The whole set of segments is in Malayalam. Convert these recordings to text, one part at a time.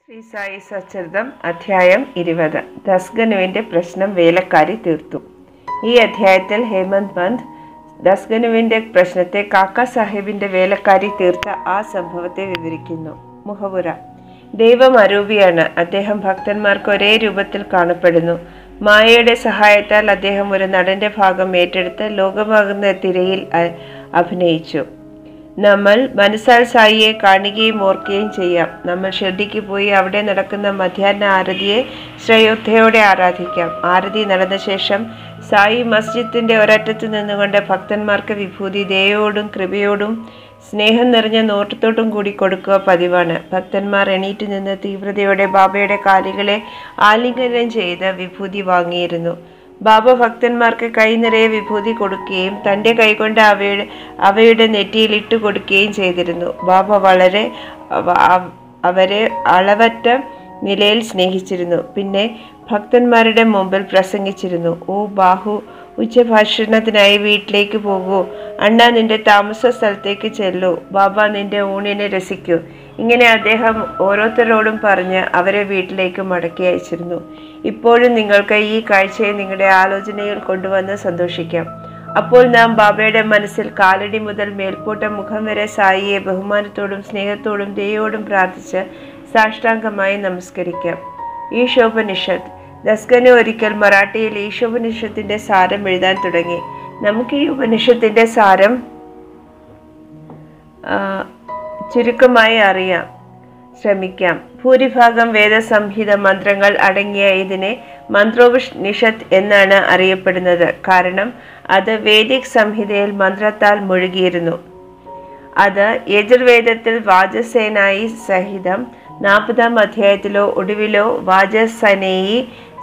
ശ്രീ സായി സച്ചരിതം അധ്യായം ഇരുപത് ദസ്ഗനുവിൻ്റെ പ്രശ്നം വേലക്കാരി തീർത്തു ഈ അധ്യായത്തിൽ ഹേമന്ത് പന്ത് ദസ്ഗനുവിൻ്റെ പ്രശ്നത്തെ കാക്ക സാഹിബിൻ്റെ വേലക്കാരി തീർത്ത ആ സംഭവത്തെ വിവരിക്കുന്നു മുഹവുര ദൈവം അരൂപിയാണ് അദ്ദേഹം ഭക്തന്മാർക്ക് ഒരേ രൂപത്തിൽ കാണപ്പെടുന്നു മായയുടെ സഹായത്താൽ അദ്ദേഹം ഒരു നടന്റെ ഭാഗം ഏറ്റെടുത്ത് ലോകമാകുന്ന തിരയിൽ അ- അഭിനയിച്ചു നമ്മൾ മനസ്സാൽ സായിയെ കാണുകയും ഓർക്കുകയും ചെയ്യാം നമ്മൾ ഷിർഡിക്ക് പോയി അവിടെ നടക്കുന്ന മധ്യാഹ്ന ആരതിയെ ശ്രയോദ്ധയോടെ ആരാധിക്കാം ആരതി നടന്ന ശേഷം സായി മസ്ജിദിന്റെ ഒരറ്റത്ത് നിന്നുകൊണ്ട് ഭക്തന്മാർക്ക് വിഭൂതി ദയോടും കൃപയോടും സ്നേഹം നിറഞ്ഞ നോട്ടത്തോട്ടും കൂടി കൊടുക്കുക പതിവാണ് ഭക്തന്മാർ എണീറ്റ് നിന്ന് തീവ്രതയോടെ ബാബയുടെ കാലുകളെ ആലിംഗനം ചെയ്ത് വിഭൂതി വാങ്ങിയിരുന്നു ബാബ ഭക്തന്മാർക്ക് കൈ നിറയെ വിഭൂതി കൊടുക്കുകയും തൻ്റെ കൈകൊണ്ട് അവയുടെ അവയുടെ നെറ്റിയിൽ ഇട്ട് കൊടുക്കുകയും ചെയ്തിരുന്നു ബാബ വളരെ അവ- അവ- അവരെ അളവറ്റ നിലയിൽ സ്നേഹിച്ചിരുന്നു പിന്നെ ഭക്തന്മാരുടെ മുമ്പിൽ പ്രസംഗിച്ചിരുന്നു ഓ ബാഹു ഉച്ചഭാഷണത്തിനായി വീട്ടിലേക്ക് പോകൂ അണ്ണ നിന്റെ താമസ സ്ഥലത്തേക്ക് ചെല്ലൂ ബാബ നിന്റെ ഊണിനെ രസിക്കൂ ഇങ്ങനെ അദ്ദേഹം ഓരോരുത്തരോടും പറഞ്ഞ് അവരെ വീട്ടിലേക്ക് മടക്കി അയച്ചിരുന്നു ഇപ്പോഴും നിങ്ങൾക്ക് ഈ കാഴ്ചയെ നിങ്ങളുടെ ആലോചനയിൽ കൊണ്ടുവന്ന് സന്തോഷിക്കാം അപ്പോൾ നാം ബാബയുടെ മനസ്സിൽ കാലടി മുതൽ മേൽപോട്ട മുഖം വരെ സായിയെ ബഹുമാനത്തോടും സ്നേഹത്തോടും ദയോടും പ്രാർത്ഥിച്ച് സാഷ്ടാംഗമായി നമസ്കരിക്കാം ഈശോപനിഷത്ത് ദസ്കന് ഒരിക്കൽ മറാഠിയിൽ ഈശോപനിഷത്തിന്റെ സാരം എഴുതാൻ തുടങ്ങി നമുക്ക് ഈ ഉപനിഷത്തിന്റെ സാരം ആ, ചുരുക്കമായി അറിയാം ശ്രമിക്കാം ഭൂരിഭാഗം വേദസംഹിത മന്ത്രങ്ങൾ അടങ്ങിയ ഇതിനെ മന്ത്രോപനിഷത്ത് എന്നാണ് അറിയപ്പെടുന്നത് കാരണം അത് വേദിക് സംഹിതയിൽ മന്ത്രത്താൽ മുഴുകിയിരുന്നു അത് യജുർവേദത്തിൽ വാചസേനായി സഹിതം നാൽപ്പതാം അധ്യായത്തിലോ ഒടുവിലോ വാചസനേയി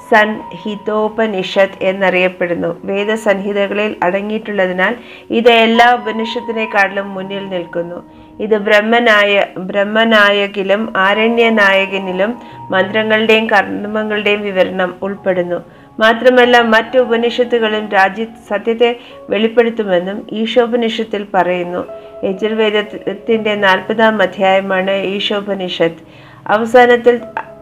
സൻഹിതോപനിഷത്ത് എന്നറിയപ്പെടുന്നു വേദസംഹിതകളിൽ അടങ്ങിയിട്ടുള്ളതിനാൽ ഇത് എല്ലാ ഉപനിഷത്തിനേക്കാളിലും മുന്നിൽ നിൽക്കുന്നു ഇത് ബ്രഹ്മനായ ബ്രഹ്മനായകിലും ആരണ്യനായകനിലും മന്ത്രങ്ങളുടെയും കർമ്മങ്ങളുടെയും വിവരണം ഉൾപ്പെടുന്നു മാത്രമല്ല മറ്റ് ഉപനിഷത്തുകളും രാജ്യ സത്യത്തെ വെളിപ്പെടുത്തുമെന്നും ഈശോപനിഷത്തിൽ പറയുന്നു യജുർവേദത്തിന്റെ നാൽപ്പതാം അധ്യായമാണ് ഈശോപനിഷത്ത് അവസാനത്തിൽ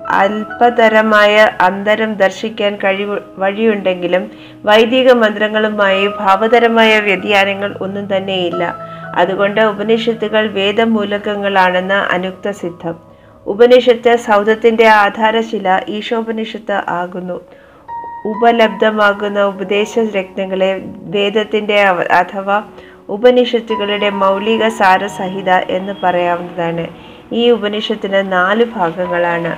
അല്പതരമായ അന്തരം ദർശിക്കാൻ കഴിവ് വഴിയുണ്ടെങ്കിലും വൈദിക മന്ത്രങ്ങളുമായി ഭാവതരമായ വ്യതിയാനങ്ങൾ ഒന്നും തന്നെയില്ല അതുകൊണ്ട് ഉപനിഷത്തുകൾ വേദമൂലകങ്ങളാണെന്ന് അനുക്ത സിദ്ധം ഉപനിഷത്ത് സൗധത്തിന്റെ ആധാരശില ഈശോപനിഷത്ത് ആകുന്നു ഉപലബ്ധമാകുന്ന ഉപദേശ രത്നങ്ങളെ വേദത്തിന്റെ അവ- അഥവാ ഉപനിഷത്തുകളുടെ മൗലിക സാരസഹിത എന്ന് പറയാവുന്നതാണ് ഈ ഉപനിഷത്തിന് നാല് ഭാഗങ്ങളാണ്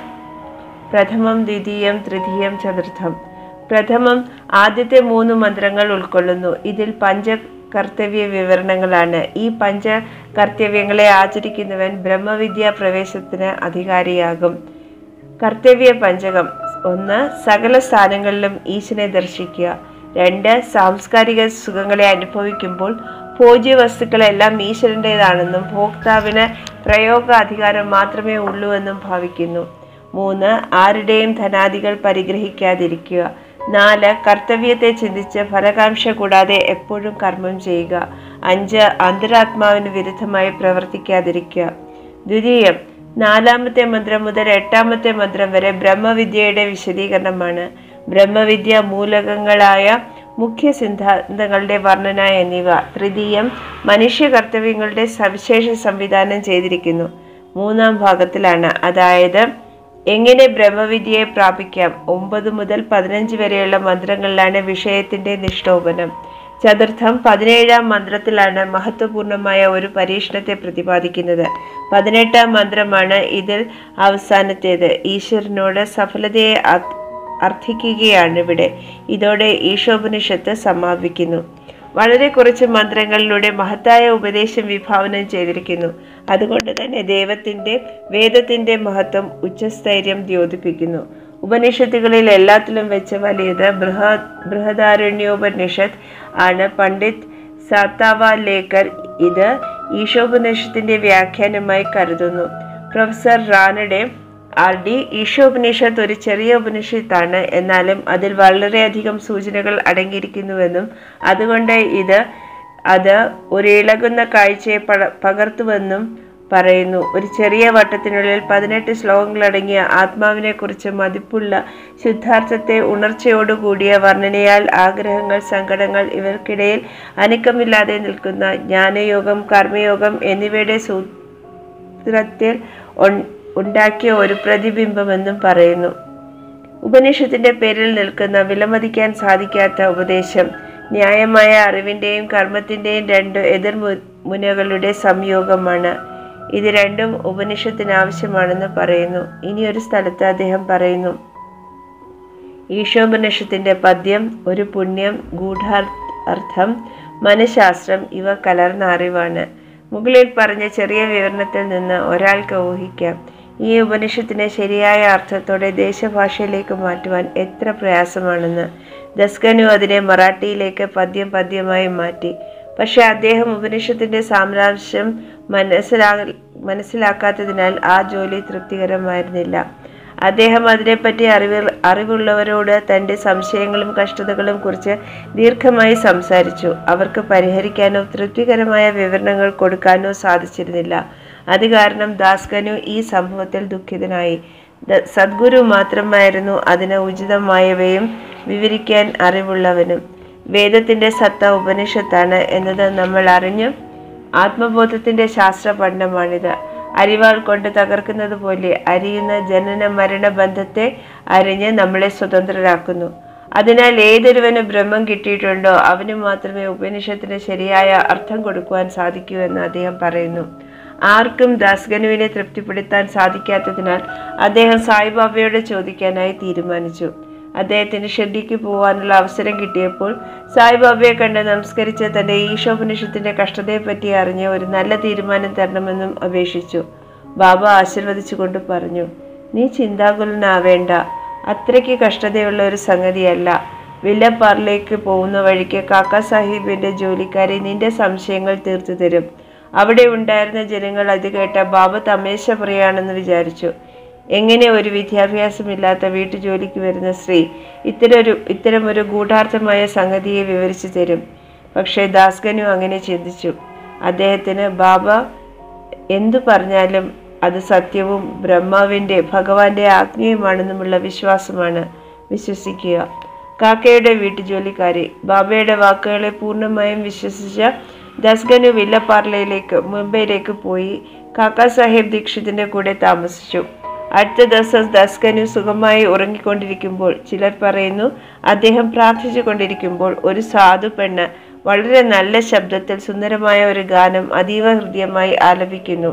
പ്രഥമം ദ്വിതീയം തൃതീയം ചതുർത്ഥം പ്രഥമം ആദ്യത്തെ മൂന്ന് മന്ത്രങ്ങൾ ഉൾക്കൊള്ളുന്നു ഇതിൽ പഞ്ച കർത്തവ്യ വിവരണങ്ങളാണ് ഈ പഞ്ച കർത്തവ്യങ്ങളെ ആചരിക്കുന്നവൻ ബ്രഹ്മവിദ്യാ പ്രവേശത്തിന് അധികാരിയാകും കർത്തവ്യ പഞ്ചകം ഒന്ന് സകല സ്ഥാനങ്ങളിലും ഈശനെ ദർശിക്കുക രണ്ട് സാംസ്കാരിക സുഖങ്ങളെ അനുഭവിക്കുമ്പോൾ ഭോജ്യ വസ്തുക്കളെല്ലാം ഈശ്വരൻ്റെതാണെന്നും ഭോക്താവിന് പ്രയോഗാധികാരം മാത്രമേ ഉള്ളൂ എന്നും ഭാവിക്കുന്നു മൂന്ന് ആരുടെയും ധനാദികൾ പരിഗ്രഹിക്കാതിരിക്കുക നാല് കർത്തവ്യത്തെ ചിന്തിച്ച് ഫലകാംക്ഷ കൂടാതെ എപ്പോഴും കർമ്മം ചെയ്യുക അഞ്ച് അന്തരാത്മാവിന് വിരുദ്ധമായി പ്രവർത്തിക്കാതിരിക്കുക ദ്വിതീയം നാലാമത്തെ മന്ത്രം മുതൽ എട്ടാമത്തെ മന്ത്രം വരെ ബ്രഹ്മവിദ്യയുടെ വിശദീകരണമാണ് ബ്രഹ്മവിദ്യ മൂലകങ്ങളായ മുഖ്യ സിദ്ധാന്തങ്ങളുടെ വർണ്ണന എന്നിവ തൃതീയം മനുഷ്യ കർത്തവ്യങ്ങളുടെ സവിശേഷ സംവിധാനം ചെയ്തിരിക്കുന്നു മൂന്നാം ഭാഗത്തിലാണ് അതായത് എങ്ങനെ ബ്രഹ്മവിദ്യയെ പ്രാപിക്കാം ഒമ്പത് മുതൽ പതിനഞ്ച് വരെയുള്ള മന്ത്രങ്ങളിലാണ് വിഷയത്തിന്റെ നിഷ്ഠോപനം ചതുർത്ഥം പതിനേഴാം മന്ത്രത്തിലാണ് മഹത്വപൂർണമായ ഒരു പരീക്ഷണത്തെ പ്രതിപാദിക്കുന്നത് പതിനെട്ടാം മന്ത്രമാണ് ഇതിൽ അവസാനത്തേത് ഈശ്വരനോട് സഫലതയെ അ- അർത്ഥിക്കുകയാണ് ഇവിടെ ഇതോടെ ഈശോപനിഷത്ത് സമാപിക്കുന്നു വളരെ കുറച്ച് മന്ത്രങ്ങളിലൂടെ മഹത്തായ ഉപദേശം വിഭാവനം ചെയ്തിരിക്കുന്നു അതുകൊണ്ട് തന്നെ ദൈവത്തിന്റെ വേദത്തിന്റെ മഹത്വം ഉച്ചസ്ഥൈര്യം ദ്യോതിപ്പിക്കുന്നു ഉപനിഷത്തുകളിൽ എല്ലാത്തിലും വെച്ച് വലിയത് ബൃഹത് ബൃഹദാരണ്യോപനിഷത്ത് ആണ് പണ്ഡിറ്റ് സാത്താവാലേക്കർ ഇത് ഈശോപനിഷത്തിന്റെ വ്യാഖ്യാനമായി കരുതുന്നു professor Ranade R D Ishopanishad ഒരു ചെറിയ ഉപനിഷത്താണ് എന്നാലും അതിൽ വളരെയധികം സൂചനകൾ അടങ്ങിയിരിക്കുന്നുവെന്നും അതുകൊണ്ട് ഇത് അത് ഒരു ഇളകുന്ന കാഴ്ചയെ പട പകർത്തുവെന്നും പറയുന്നു ഒരു ചെറിയ വട്ടത്തിനുള്ളിൽ പതിനെട്ട് ശ്ലോകങ്ങളടങ്ങിയ ആത്മാവിനെക്കുറിച്ച് മതിപ്പുള്ള ശുദ്ധാർത്ഥത്തെ ഉണർച്ചയോടുകൂടിയ വർണ്ണനയാൽ ആഗ്രഹങ്ങൾ സങ്കടങ്ങൾ ഇവർക്കിടയിൽ അനക്കമില്ലാതെ നിൽക്കുന്ന ജ്ഞാനയോഗം കർമ്മയോഗം എന്നിവയുടെ സൂത്രത്തിൽ ഉൺ- ഉണ്ടാക്കിയ ഒരു പ്രതിബിംബമെന്നും പറയുന്നു ഉപനിഷത്തിന്റെ പേരിൽ നിൽക്കുന്ന വിലമതിക്കാൻ സാധിക്കാത്ത ഉപദേശം ന്യായമായ അറിവിന്റെയും കർമ്മത്തിന്റെയും രണ്ട് എതിർ മു- മുനകളുടെ സംയോഗമാണ് ഇത് രണ്ടും ഉപനിഷത്തിന് ആവശ്യമാണെന്ന് പറയുന്നു ഇനി ഒരു സ്ഥലത്ത് അദ്ദേഹം പറയുന്നു ഈശോപനിഷത്തിന്റെ പദ്യം ഒരു പുണ്യം ഗൂഢാർത്ഥം മനഃശാസ്ത്രം ഇവ കലർന്ന അറിവാണ് മുകളിൽ പറഞ്ഞ ചെറിയ വിവരണത്തിൽ നിന്ന് ഒരാൾക്ക് ഊഹിക്കാം ഈ ഉപനിഷത്തിനെ ശരിയായ അർത്ഥത്തോടെ ദേശഭാഷയിലേക്ക് മാറ്റുവാൻ എത്ര പ്രയാസമാണെന്ന് ദസ്കനു അതിനെ മറാഠിയിലേക്ക് പദ്യം പദ്യമായി മാറ്റി പക്ഷെ അദ്ദേഹം ഉപനിഷത്തിന്റെ സാമ്രാംശം മനസ്സിലാ മനസ്സിലാക്കാത്തതിനാൽ ആ ജോലി തൃപ്തികരമായിരുന്നില്ല അദ്ദേഹം അതിനെപ്പറ്റി അറിവ് അറിവുള്ളവരോട് തൻ്റെ സംശയങ്ങളും കഷ്ടതകളും കുറിച്ച് ദീർഘമായി സംസാരിച്ചു അവർക്ക് പരിഹരിക്കാനോ തൃപ്തികരമായ വിവരണങ്ങൾ കൊടുക്കാനോ സാധിച്ചിരുന്നില്ല അത് കാരണം ദാസ്കനു ഈ സംഭവത്തിൽ ദുഃഖിതനായി ദ- സദ്ഗുരു മാത്രമായിരുന്നു അതിന് ഉചിതമായവയും വിവരിക്കാൻ അറിവുള്ളവനും വേദത്തിന്റെ സത്ത ഉപനിഷത്താണ് എന്നത് നമ്മൾ അറിഞ്ഞു ആത്മബോധത്തിന്റെ ശാസ്ത്ര പഠനമാണിത് അരിവാൾ കൊണ്ട് തകർക്കുന്നത് പോലെ അരിയുന്ന ജനന മരണ ബന്ധത്തെ അരിഞ്ഞ് നമ്മളെ സ്വതന്ത്രരാക്കുന്നു അതിനാൽ ഏതൊരുവന് ബ്രഹ്മം കിട്ടിയിട്ടുണ്ടോ അവന് മാത്രമേ ഉപനിഷത്തിന് ശരിയായ അർത്ഥം കൊടുക്കുവാൻ സാധിക്കൂ എന്ന് അദ്ദേഹം പറയുന്നു ആർക്കും ദാസ്ഗനുവിനെ തൃപ്തിപ്പെടുത്താൻ സാധിക്കാത്തതിനാൽ അദ്ദേഹം സായിബാബയോട് ചോദിക്കാനായി തീരുമാനിച്ചു അദ്ദേഹത്തിന് ഷിർഡിക്ക് പോകാനുള്ള അവസരം കിട്ടിയപ്പോൾ സായിബാബയെ കണ്ട് നമസ്കരിച്ച് തന്റെ ഈശോപനിഷത്തിന്റെ കഷ്ടതയെപ്പറ്റി അറിഞ്ഞ് ഒരു നല്ല തീരുമാനം തരണമെന്നും അപേക്ഷിച്ചു ബാബ ആശീർവദിച്ചുകൊണ്ട് പറഞ്ഞു നീ ചിന്താകുലനാവേണ്ട അത്രയ്ക്ക് കഷ്ടതയുള്ള ഒരു സംഗതിയല്ല വില്ലപ്പാറിലേക്ക് പോകുന്ന വഴിക്ക് കാക്ക സാഹിബിന്റെ ജോലിക്കാരെ നിന്റെ സംശയങ്ങൾ തീർത്തു തരും അവിടെ ഉണ്ടായിരുന്ന ജനങ്ങൾ അത് കേട്ട ബാബ തമേശ പറയാണെന്ന് വിചാരിച്ചു എങ്ങനെ ഒരു വിദ്യാഭ്യാസമില്ലാത്ത വീട്ടുജോലിക്ക് വരുന്ന സ്ത്രീ ഇത്തരൊരു ഇത്തരമൊരു ഗൂഢാർത്ഥമായ സംഗതിയെ വിവരിച്ചു തരും പക്ഷേ ദാസ്കനു അങ്ങനെ ചിന്തിച്ചു അദ്ദേഹത്തിന് ബാബ എന്തു പറഞ്ഞാലും അത് സത്യവും ബ്രഹ്മാവിൻ്റെ ഭഗവാന്റെ ആജ്ഞയുമാണെന്നുമുള്ള വിശ്വാസമാണ് വിശ്വസിക്കുക കാക്കയുടെ വീട്ടുജോലിക്കാരി ബാബയുടെ വാക്കുകളെ പൂർണ്ണമായും വിശ്വസിച്ച ദസ്ഗനു വില്ലപ്പാർലയിലേക്ക് മുംബൈയിലേക്ക് പോയി കാക്ക സാഹേബ് ദീക്ഷിതിന്റെ കൂടെ താമസിച്ചു അടുത്ത ദിവസം ദസ്കനു സുഖമായി ഉറങ്ങിക്കൊണ്ടിരിക്കുമ്പോൾ ചിലർ പറയുന്നു അദ്ദേഹം പ്രാർത്ഥിച്ചു കൊണ്ടിരിക്കുമ്പോൾ ഒരു സാധു പെണ്ണ് വളരെ നല്ല ശബ്ദത്തിൽ സുന്ദരമായ ഒരു ഗാനം അതീവ ഹൃദ്യമായി ആലപിക്കുന്നു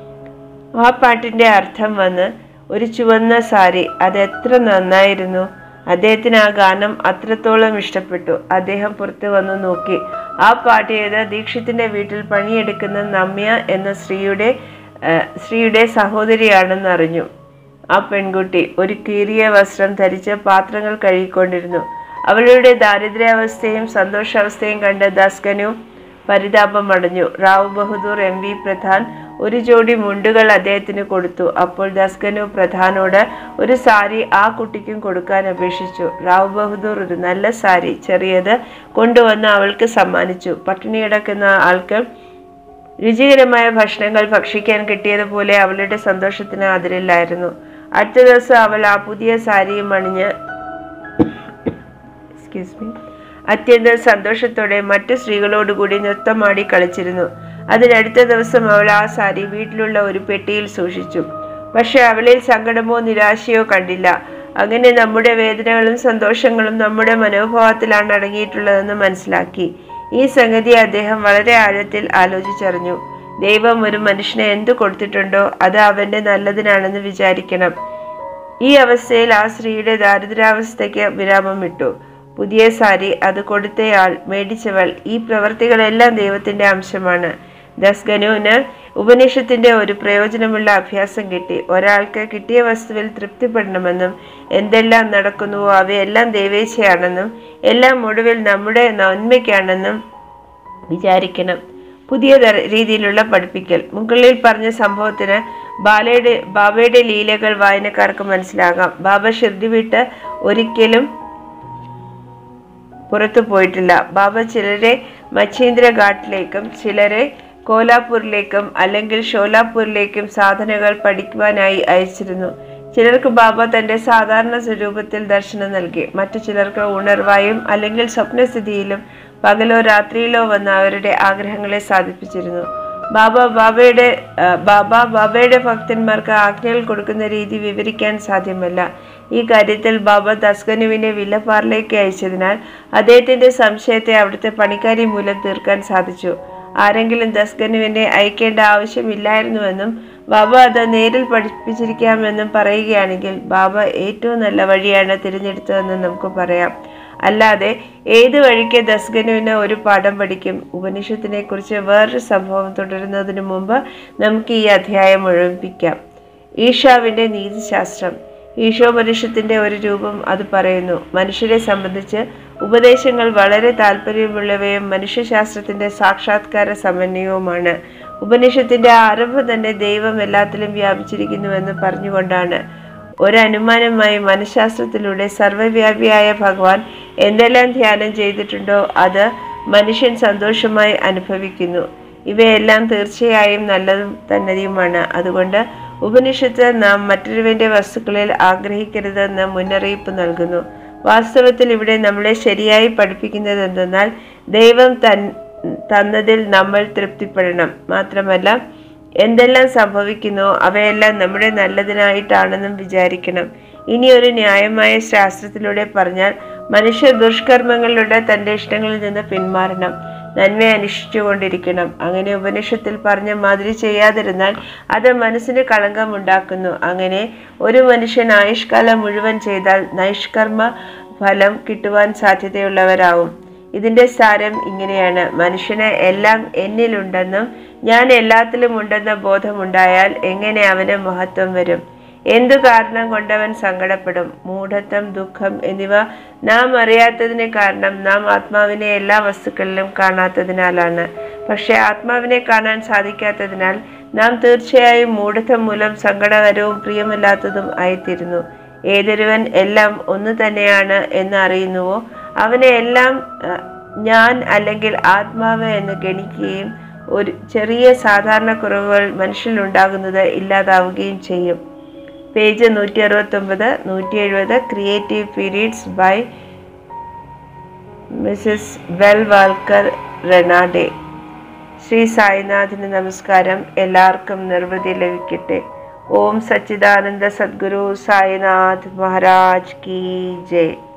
ആ പാട്ടിന്റെ അർത്ഥം വന്ന് ഒരു ചുവന്ന സാരി അത് എത്ര നന്നായിരുന്നു അദ്ദേഹത്തിന് ആ ഗാനം അത്രത്തോളം ഇഷ്ടപ്പെട്ടു അദ്ദേഹം പുറത്തു വന്നു നോക്കി ആ പാട്ടിയത് ദീക്ഷിത്തിന്റെ വീട്ടിൽ പണിയെടുക്കുന്ന നമ്യ എന്ന സ്ത്രീയുടെ ആ, സ്ത്രീയുടെ സഹോദരിയാണെന്ന് അറിഞ്ഞു ആ പെൺകുട്ടി ഒരു കീറിയ വസ്ത്രം ധരിച്ച് പാത്രങ്ങൾ കഴുകിക്കൊണ്ടിരുന്നു അവളുടെ ദാരിദ്ര്യാവസ്ഥയും സന്തോഷാവസ്ഥയും കണ്ട ദാസ്കനു പരിതാപമടഞ്ഞു റാവു ബഹദൂർ എം വി പ്രധാൻ ഒരു ജോഡി മുണ്ടുകൾ അദ്ദേഹത്തിന് കൊടുത്തു അപ്പോൾ ദസ്കനു പ്രധാനോട് ഒരു സാരി ആ കുട്ടിക്കും കൊടുക്കാൻ അപേക്ഷിച്ചു റാവു ബഹദൂർ ഒരു നല്ല സാരി ചെറിയത് കൊണ്ടുവന്ന് അവൾക്ക് സമ്മാനിച്ചു പട്ടിണി കിടക്കുന്ന ആൾക്ക് രുചികരമായ ഭക്ഷണങ്ങൾ ഭക്ഷിക്കാൻ കിട്ടിയതുപോലെ അവളുടെ സന്തോഷത്തിന് അതിരില്ലായിരുന്നു അടുത്ത ദിവസം അവൾ ആ പുതിയ സാരിയും അണിഞ്ഞ് എക്സ്ക്യൂസ് മീ അത്യന്തം സന്തോഷത്തോടെ മറ്റു സ്ത്രീകളോടുകൂടി നൃത്തമാടി കളിച്ചിരുന്നു അതിനടുത്ത ദിവസം അവൾ ആ സാരി വീട്ടിലുള്ള ഒരു പെട്ടിയിൽ സൂക്ഷിച്ചു പക്ഷെ അവളിൽ സങ്കടമോ നിരാശയോ കണ്ടില്ല അങ്ങനെ നമ്മുടെ വേദനകളും സന്തോഷങ്ങളും നമ്മുടെ മനോഭാവത്തിലാണ് അടങ്ങിയിട്ടുള്ളതെന്ന് മനസ്സിലാക്കി ഈ സംഗതി അദ്ദേഹം വളരെ ആഴത്തിൽ ആലോചിച്ചറിഞ്ഞു ദൈവം ഒരു മനുഷ്യനെ എന്തു കൊടുത്തിട്ടുണ്ടോ അത് അവന്റെ നല്ലതിനാണെന്ന് വിചാരിക്കണം ഈ അവസ്ഥയിൽ ആ സ്ത്രീയുടെ ദാരിദ്ര്യാവസ്ഥയ്ക്ക് വിരാമമിട്ടു പുതിയ സാരി അത് കൊടുത്തയാൾ മേടിച്ചവൾ ഈ പ്രവർത്തികളെല്ലാം ദൈവത്തിന്റെ അംശമാണ് ദസ്ഗനുവിന് ഉപനിഷത്തിന്റെ ഒരു പ്രയോജനമുള്ള അഭ്യാസം കിട്ടി ഒരാൾക്ക് കിട്ടിയ വസ്തുവിൽ തൃപ്തിപ്പെടണമെന്നും എന്തെല്ലാം നടക്കുന്നുവോ അവയെല്ലാം ദൈവേച്ഛയാണെന്നും എല്ലാം ഒടുവിൽ നമ്മുടെ നന്മയ്ക്കാണെന്നും വിചാരിക്കണം പുതിയ തര- രീതിയിലുള്ള പഠിപ്പിക്കൽ മുകളിൽ പറഞ്ഞ സംഭവത്തിന് ബാലയുടെ ബാബയുടെ ലീലകൾ വായനക്കാർക്ക് മനസ്സിലാകാം ബാബ ഷിർദി വിട്ട് ഒരിക്കലും പുറത്തു പോയിട്ടില്ല ബാബ ചിലരെ മച്ചീന്ദ്ര ഘാട്ടിലേക്കും ചിലരെ കോലാപൂരിലേക്കും അല്ലെങ്കിൽ ഷോലാപൂരിലേക്കും സാധനകൾ പഠിക്കുവാനായി അയച്ചിരുന്നു ചിലർക്ക് ബാബ തന്റെ സാധാരണ സ്വരൂപത്തിൽ ദർശനം നൽകി മറ്റു ചിലർക്ക് ഉണർവായും അല്ലെങ്കിൽ സ്വപ്നസ്ഥിതിയിലും പകലോ രാത്രിയിലോ വന്ന് അവരുടെ ആഗ്രഹങ്ങളെ സാധിപ്പിച്ചിരുന്നു ബാബ ബാബയുടെ ആ, ബാബ ബാബയുടെ ഭക്തന്മാർക്ക് ആജ്ഞകൾ കൊടുക്കുന്ന രീതി വിവരിക്കാൻ സാധ്യമല്ല ഈ കാര്യത്തിൽ ബാബ ദസ്ഗനുവിനെ വില്ലപ്പാറിലേക്ക് അയച്ചതിനാൽ അദ്ദേഹത്തിന്റെ സംശയത്തെ അവിടുത്തെ പണിക്കാരി മൂലം തീർക്കാൻ സാധിച്ചു ആരെങ്കിലും ദസ്ഗനുവിനെ അയക്കേണ്ട ആവശ്യമില്ലായിരുന്നുവെന്നും ബാബ അത് നേരിൽ പഠിപ്പിച്ചിരിക്കാമെന്നും പറയുകയാണെങ്കിൽ ബാബ ഏറ്റവും നല്ല വഴിയാണ് തിരഞ്ഞെടുത്തതെന്ന് നമുക്ക് പറയാം അല്ലാതെ ഏത് വഴിക്ക് ദസ്ഗനുവിന് ഒരു പാഠം പഠിക്കും ഉപനിഷത്തിനെ കുറിച്ച് വേറൊരു സംഭവം തുടരുന്നതിന് മുമ്പ് നമുക്ക് ഈ അധ്യായം മുഴുമിപ്പിക്കാം ഈഷാവിൻ്റെ നീതിശാസ്ത്രം ഈശോപനിഷത്തിന്റെ ഒരു രൂപം അത് പറയുന്നു മനുഷ്യരെ സംബന്ധിച്ച് ഉപദേശങ്ങൾ വളരെ താല്പര്യമുള്ളവയും മനുഷ്യശാസ്ത്രത്തിന്റെ സാക്ഷാത്കാര സമന്വയവുമാണ് ഉപനിഷത്തിന്റെ ആരംഭം തന്നെ ദൈവം എല്ലാത്തിലും വ്യാപിച്ചിരിക്കുന്നുവെന്ന് പറഞ്ഞുകൊണ്ടാണ് ഒരനുമാനമായി മനഃശാസ്ത്രത്തിലൂടെ സർവ്വവ്യാപിയായ ഭഗവാൻ എന്തെല്ലാം ധ്യാനം ചെയ്തിട്ടുണ്ടോ അത് മനുഷ്യൻ സന്തോഷമായി അനുഭവിക്കുന്നു ഇവയെല്ലാം തീർച്ചയായും നല്ലതും തന്നെയുമാണ് അതുകൊണ്ട് ഉപനിഷത്ത് നാം മറ്റൊരുവന്റെ വസ്തുക്കളിൽ ആഗ്രഹിക്കരുതെന്ന് മുന്നറിയിപ്പ് നൽകുന്നു വാസ്തവത്തിൽ ഇവിടെ നമ്മളെ ശരിയായി പഠിപ്പിക്കുന്നത് എന്തെന്നാൽ ദൈവം തൻ തന്നതിൽ നമ്മൾ തൃപ്തിപ്പെടണം മാത്രമല്ല എന്തെല്ലാം സംഭവിക്കുന്നോ അവയെല്ലാം നമ്മുടെ നല്ലതിനായിട്ടാണെന്നും വിചാരിക്കണം ഇനി ഒരു ന്യായമായ ശാസ്ത്രത്തിലൂടെ പറഞ്ഞാൽ മനുഷ്യർ ദുഷ്കർമ്മങ്ങളിലൂടെ തൻ്റെ ഇഷ്ടങ്ങളിൽ നിന്ന് പിന്മാറണം നന്മ അനുഷ്ഠിച്ചുകൊണ്ടിരിക്കണം അങ്ങനെ ഉപനിഷത്തിൽ പറഞ്ഞ മാതിരി ചെയ്യാതിരുന്നാൽ അത് മനസ്സിന് കളങ്കമുണ്ടാക്കുന്നു അങ്ങനെ ഒരു മനുഷ്യൻ ആയുഷ്കാലം മുഴുവൻ ചെയ്താൽ നൈഷ്കർമ്മ ഫലം കിട്ടുവാൻ സാധ്യതയുള്ളവരാവും ഇതിന്റെ സാരം ഇങ്ങനെയാണ് മനുഷ്യന് എല്ലാം എന്നിലുണ്ടെന്നും ഞാൻ എല്ലാത്തിലും ഉണ്ടെന്ന ബോധമുണ്ടായാൽ എങ്ങനെ അവന് മഹത്വം വരും എന്തു കാരണം കൊണ്ടവൻ സങ്കടപ്പെടും മൂഢത്വം ദുഃഖം എന്നിവ നാം അറിയാത്തതിന് കാരണം നാം ആത്മാവിനെ എല്ലാ വസ്തുക്കളിലും കാണാത്തതിനാലാണ് പക്ഷെ ആത്മാവിനെ കാണാൻ സാധിക്കാത്തതിനാൽ നാം തീർച്ചയായും മൂഢത്വം മൂലം സങ്കടകരവും പ്രിയമല്ലാത്തതും ആയിത്തീരുന്നു ഏതൊരുവൻ എല്ലാം ഒന്ന് തന്നെയാണ് എന്ന് അറിയുന്നുവോ അവനെ എല്ലാം അഹ്, ഞാൻ അല്ലെങ്കിൽ ആത്മാവ് എന്ന് ഗണിക്കുകയും ഒരു ചെറിയ സാധാരണ കുറവുകൾ മനുഷ്യനിലുണ്ടാകുന്നത് ഇല്ലാതാവുകയും ചെയ്യും പേജ് നൂറ്റി അറുപത്തൊമ്പത് നൂറ്റി എഴുപത് creative periods by Mrs Velvalkar Ranade Shri സായിനാഥിന് നമസ്കാരം എല്ലാവർക്കും നിർവൃതി ലഭിക്കട്ടെ ഓം സച്ചിദാനന്ദ സദ്ഗുരു സായിനാഥ് മഹാരാജ് കി ജയ്